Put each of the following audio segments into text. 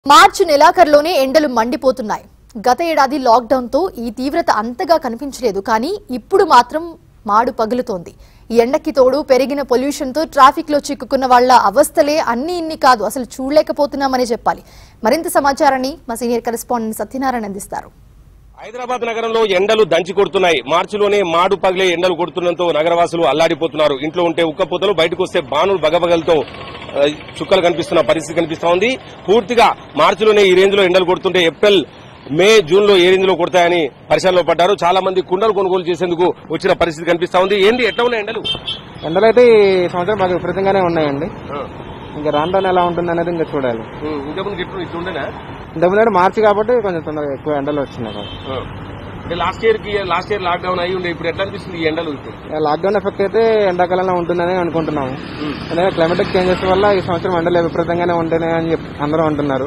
మార్చి నెలాఖరులోనే ఎండలు మండిపోతున్నాయి గత ఏడాది లాక్డౌన్తో ఈ తీవ్రత అంతగా కనిపించలేదు కానీ ఇప్పుడు మాత్రం మాడు పగులుతోంది ఈ ఎండకి తోడు పెరిగిన పొల్యూషన్తో ట్రాఫిక్లో చిక్కుకున్న వాళ్ళ అవస్థలే అన్ని ఇన్ని కాదు అసలు చూడలేకపోతున్నామనే చెప్పాలి మరింత సమాచారాన్ని మా సీనియర్ కరెస్పాండెంట్ సత్యనారాయణ అందిస్తారు హైదరాబాద్ నగరంలో ఎండలు దంచి కొడుతున్నాయి మార్చిలోనే మాడు పగిలే ఎండలు కొడుతుండటంతో నగరవాసులు అల్లాడిపోతున్నారు ఇంట్లో ఉంటే ఉక్కపోతలు బయటకు వస్తే బాణులు బగబగలతో ఆ, చుక్కలు కనిపిస్తున్న పరిస్థితి కనిపిస్తా ఉంది పూర్తిగా మార్చిలోనే ఈ రేంజ్ లో ఎండలు కొడుతుంటే ఏప్రిల్ మే జూన్ లో ఏ రేంజ్ లో కొడతాయని పరిశీలనలో పడ్డారు చాలా మంది కుండలు కొనుగోలు చేసేందుకు వచ్చిన పరిస్థితి కనిపిస్తా ఉంది ఏంది ఎట్లా ఉన్నాయి ఎండలు ఎండలు అయితే ఈ సంవత్సరం బాగా విపరీతంగానే ఉన్నాయండి ఇంకా రాను రాను ఎలా ఉంటుంది అనేది ఇంకా చూడాలి ఇంతకుముందు ఇట్లా ఇట్లుండేనా ఇంతకుముందు మార్చి కాబట్టి కొంచెం తొందరగా ఎక్కువ ఎండలు వచ్చినాయి కదా. అంటే లాస్ట్ ఇయర్ కి లాస్ట్ ఇయర్ లాక్డౌన్ అయ్యి ఉండే ఇప్పుడు ఎట్లా అనిపిస్తుంది ఈ ఎండలు ఇప్పుడు ఇక లాక్డౌన్ ఎఫెక్ట్ అయితే ఎండాకాలంలో ఉంటుందని అనుకుంటున్నాము ఎందుకంటే క్లైమేటిక్ చేంజెస్ వల్ల ఈ సంవత్సరం ఎండలు విపరీతంగానే ఉంటున్నాయి అని చెప్పి అందరూ అంటున్నారు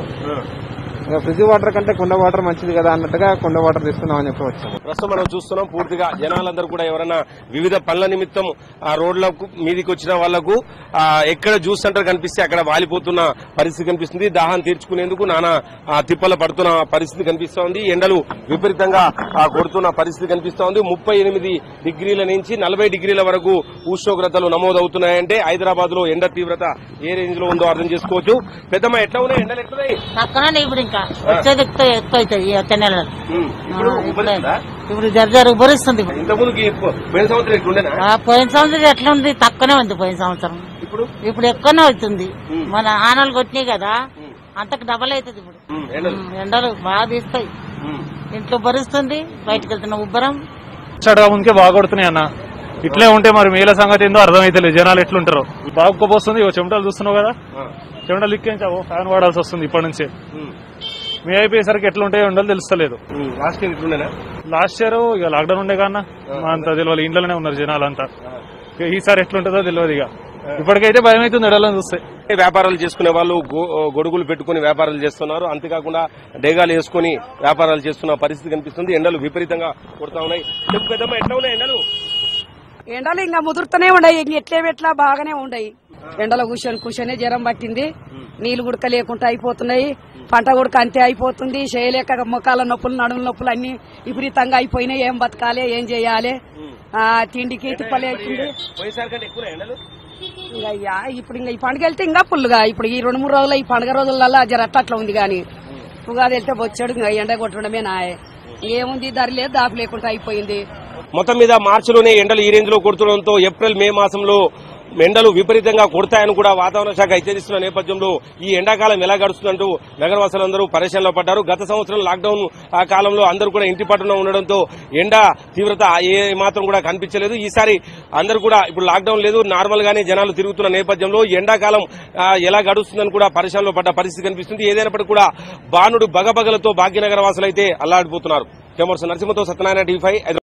ఇక ఫ్రిడ్జ్ వాటర్ కంటే కుండ వాటర్ మంచిది కదా అన్నట్టుగా కుండ వాటర్ తీసుకుందాం అని చెప్పి వచ్చాము ప్రస్తుతం మనం చూస్తున్నాం పూర్తిగా జనాలందరూ కూడా ఎవరైనా వివిధ పనుల నిమిత్తం ఆ రోడ్లకు మీదికి వచ్చిన వాళ్లకు ఆ, ఎక్కడ జ్యూస్ సెంటర్ కనిపిస్తే అక్కడ వాలిపోతున్న పరిస్థితి కనిపిస్తుంది దాహం తీర్చుకునేందుకు నానా ఆ, తిప్పలు పడుతున్న పరిస్థితి కనిపిస్తా ఉంది ఎండలు విపరీతంగా ఆ, కొడుతున్న పరిస్థితి కనిపిస్తా ఉంది ముప్పై ఎనిమిది డిగ్రీల నుంచి నలభై డిగ్రీల వరకు ఉష్ణోగ్రతలు నమోదవుతున్నాయంటే హైదరాబాద్ లో ఎండ తీవ్రత ఏ రేంజ్ లో ఉందో అర్థం చేసుకోవచ్చు పెద్దమ్మ ఎట్లా ఉన్నాయి ఎండలు ఎట్లున్నాయి పక్కన ఇప్పుడు ఇంకా వచ్చేది ఎక్కువ ఎక్కువ అవుతుంది ఈ వచ్చే నెలలో ఉమ్, ఇప్పుడు ఆ, ఇప్పుడే. ఉపరిస్తుందా? ఇప్పుడు జర జర ఉభరిస్తుంది ఇప్పుడు. ఇంతకుముందుకి పోయిన సంవత్సరం ఇట్లుండేనా ఆ, పోయిన సంవత్సరం ఎట్లా ఉంది తక్కువనే ఉంది పోయిన సంవత్సరం ఇప్పుడు ఇప్పుడు ఎక్కువనే అవుతుంది ఉమ్. మన ఆనలు కొట్టినాయి కదా అంతకు డబల్ అవుతుంది ఇప్పుడు ఉమ్, ఎండలు ఉమ్, ఎండలు బాగా తీస్తాయి ఉమ్. ఇంట్లో భరిస్తుంది బయటకు వెళ్తున్న ఉబ్బరం చడగా ముందుకే బాగా కొడుతున్నాయి అన్న ఇట్లే ఉంటే మరి మేల సంగతి ఏందో అర్థమైతలేదు జనాలు ఎట్లుంటారో బాగా ఉక్కపోస్తుంది ఇగో చెమటలు చూస్తున్నావు కదా ఆ, చెమటలు ఇక్కించావు ఫ్యాన్ వాడాల్సి వస్తుంది ఇప్పటి నుంచే ఉమ్, మే అయిపోయేసరికి ఎట్లుంటాయో ఉండాలో తెలుస్తలేదు ఉమ్. లాస్ట్ ఇయర్ ఇట్లుండేనా లాస్ట్ ఇయర్ ఇక లాక్డౌన్ ఉండే కన్నా మా అంత తెలియదు ఇంట్లోనే ఉన్నారు జనాలంతా ఇక ఈసారి ఎట్లుంటుందో తెలియదు ఇక ఇప్పటికైతే భయం అవుతుంది ఎడలను చూస్తే వ్యాపారాలు చేసుకునే వాళ్ళు గో- గొడుగులు పెట్టుకుని వ్యాపారాలు చేస్తున్నారు అంతేకాకుండా డేగాలు వేసుకుని వ్యాపారాలు చేస్తున్న పరిస్థితి కనిపిస్తుంది ఎండలు విపరీతంగా కొడతా ఉన్నాయి చెప్పు పెద్దమ్మ ఎట్లా ఉన్నాయి ఎండలు ఎండలు ఇంకా ముదురుతూనే ఉండయి ఇంక ఎట్లే ఎట్లా బాగానే ఉండయి ఎండలో కూర్చొని కూర్చొని జ్వరం పట్టింది నీళ్లు గుడక లేకుండా అయిపోతున్నాయి పంట గుడక అంతే అయిపోతుంది చేయలేక మొక్కల నొప్పులు నడుముల నొప్పులు అన్ని విపరీతంగా అయిపోయినాయి ఏం బతకాలి ఏం చేయాలి ఆ, తిండికి తిప్పలే అవుతుంది పోయినసారి కంటే ఎక్కువ ఎండలు ఇంకా అయ్యా ఇప్పుడు ఇంకా ఈ పండుగ వెళ్తే ఇంకా పుల్లుగా ఇప్పుడు ఈ రెండు మూడు రోజులు ఈ పండుగ రోజులలో జర అట్లా అట్లా ఉంది కానీ ఉగాది వెళ్తే వచ్చాడు ఇంకా ఎండ కొట్టడమే నాయే ఇంకేముంది ధర లేదు దాపు లేకుండా అయిపోయింది మొత్తం మీద మార్చిలోనే ఎండలు ఈ రేంజ్ లో కొడుతుండడంతో ఏప్రిల్ మే మాసంలో ఎండలు విపరీతంగా కొడతాయని కూడా వాతావరణ శాఖ హెచ్చరిస్తున్న నేపథ్యంలో ఈ ఎండాకాలం ఎలా గడుస్తుందంటూ నగరవాసులందరూ పరిశీలనలో పడ్డారు గత సంవత్సరం లాక్డౌన్ ఆ కాలంలో అందరూ కూడా ఇంటి పట్టున ఉండడంతో ఎండ తీవ్రత ఏ మాత్రం కూడా కనిపించలేదు ఈసారి అందరూ కూడా ఇప్పుడు లాక్డౌన్ లేదు నార్మల్ గానే జనాలు తిరుగుతున్న నేపథ్యంలో ఎండాకాలం ఆ, ఎలా గడుస్తుందని కూడా పరిశీలనలో పడ్డ పరిస్థితి కనిపిస్తుంది ఏదైనప్పటికీ కూడా బాణుడు బగబగలతో భాగ్యనగర వాసులైతే అల్లాడిపోతున్నారు కెమర్స్ నరసింహతో సత్యనారాయణ టీవీ ఫైవ్